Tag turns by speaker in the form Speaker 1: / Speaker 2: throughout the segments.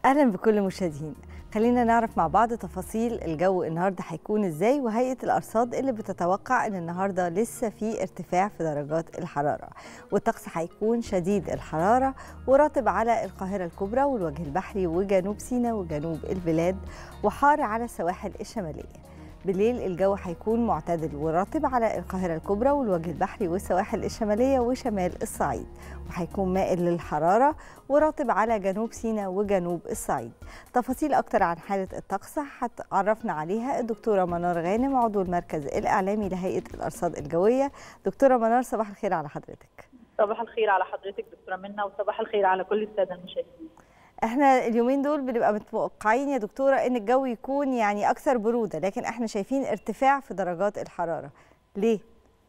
Speaker 1: اهلا بكل مشاهدين خلينا نعرف مع بعض تفاصيل الجو النهارده هيكون ازاي وهيئه الارصاد اللي بتتوقع ان النهارده لسه في ارتفاع في درجات الحراره والطقس هيكون شديد الحراره وراتب على القاهره الكبرى والوجه البحري وجنوب سيناء وجنوب البلاد وحار على السواحل الشماليه بالليل الجو هيكون معتدل ورطب على القاهرة الكبرى والوجه البحري والسواحل الشمالية وشمال الصعيد وهيكون مائل للحرارة ورطب على جنوب سيناء وجنوب الصعيد تفاصيل أكتر عن حالة الطقس هتعرفنا عليها الدكتورة منار غانم عضو المركز الإعلامي لهيئة الأرصاد الجوية دكتورة منار صباح الخير على حضرتك
Speaker 2: صباح الخير على حضرتك دكتورة منى وصباح الخير على كل السادة المشاهدين
Speaker 1: احنا اليومين دول بنبقى متوقعين يا دكتوره ان الجو يكون يعني اكثر بروده لكن احنا شايفين ارتفاع في درجات الحراره ليه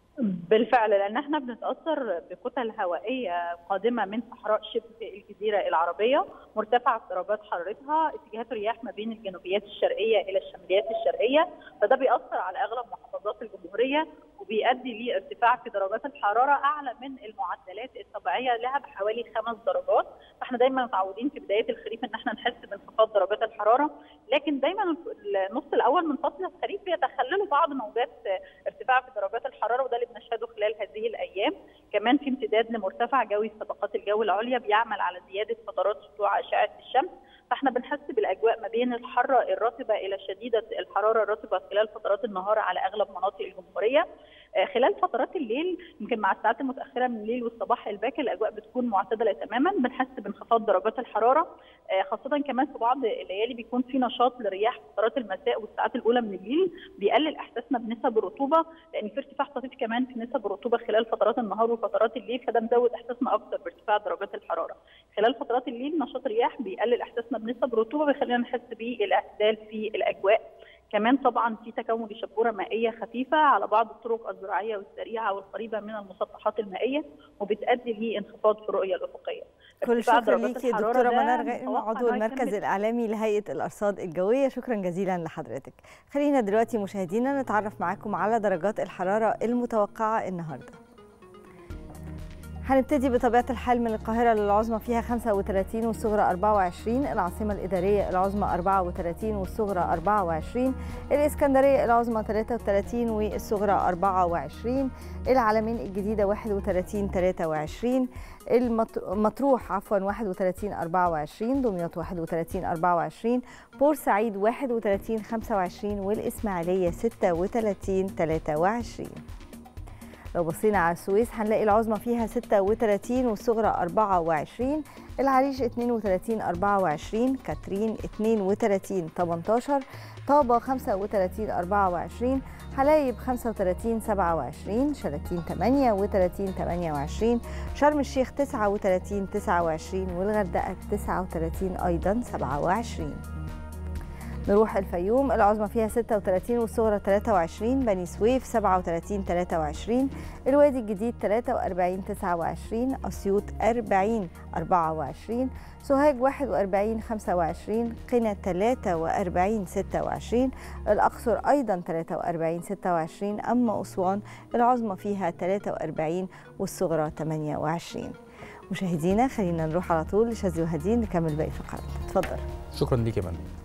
Speaker 2: بالفعل لان احنا بنتاثر بكتل هوائيه قادمه من صحراء شبه الجزيره العربيه مرتفعه في درجات حرارتها اتجاهات الرياح ما بين الجنوبيات الشرقيه الى الشماليات الشرقيه فده بيأثر على اغلب محافظات الجمهوريه وبيؤدي لارتفاع في درجات الحراره اعلى من المعدلات الطبيعيه لها بحوالي خمس درجات فاحنا دايما متعودين في بدايه الخريف ان احنا نحس بانخفاض درجات الحراره لكن دايما النص الاول من فصل الخريف بيتخللوا بعض موجات ارتفاع في درجات الحراره وده اللي بنشهده خلال هذه الايام كمان في امتداد لمرتفع جوي في طبقات الجو العليا بيعمل على زياده فترات سطوع اشعه الشمس فاحنا بنحس بالاجواء ما بين الحاره الرطبه الى شديده الحراره الرطبه خلال فترات النهار على اغلب مناطق الجمهوريه خلال فترات الليل يمكن مع الساعات المتاخره من الليل والصباح الباكر الاجواء بتكون معتدله تماما بنحس بانخفاض درجات الحراره خاصه كمان في بعض الليالي بيكون في نشاط لرياح في فترات المساء والساعات الاولى من الليل بيقلل احساسنا بنسب الرطوبه لان في ارتفاع طفيف كمان في نسب الرطوبه خلال فترات النهار وفترات الليل فده مزود احساسنا اكثر بارتفاع درجات الحراره خلال فترات الليل نشاط رياح بيقلل احساسنا بنسب الرطوبه بيخلينا نحس بالاعتدال في الاجواء كمان طبعا في تكون لشبوره مائيه خفيفه على بعض الطرق الزراعيه والسريعه والقريبه من المسطحات المائيه وبتؤدي لانخفاض في الرؤيه الافقيه.
Speaker 1: كل شكر ليكي دكتوره منار غانم عضو المركز الاعلامي لهيئه الارصاد الجويه شكرا جزيلا لحضرتك. خلينا دلوقتي مشاهدينا نتعرف معاكم على درجات الحراره المتوقعه النهارده. هنبتدي بطبيعة الحال من القاهرة للعظمى فيها 35 والصغرى 24 العاصمة الإدارية العظمى 34 والصغرى 24 الإسكندرية العظمى 33 والصغرى 24 العلمين الجديدة 31 23 المطروح عفوا 31 24 دمياط 31 24 بورسعيد 31 25 والإسماعيلية 36 23 لو بصينا على السويس هنلاقي العظمى فيها 36 والصغرى 24 العريش 32 24 كاترين 32 18 طابة 35 24 حلايب 35 27 شلاتين 38 28 شرم الشيخ 39 29 والغردقة 39 أيضا 27 نروح الفيوم العظمى فيها 36 والصغرى 23 بني سويف 37 23 الوادي الجديد 43 29 اسيوط 40 24 سوهاج 41 25 قنا 43 26 الاقصر ايضا 43 26 اما اسوان العظمى فيها 43 والصغرى 28 مشاهدينا خلينا نروح على طول لشاذلي وهدين نكمل باقي الفقرات اتفضل
Speaker 3: شكرا ليك يا منى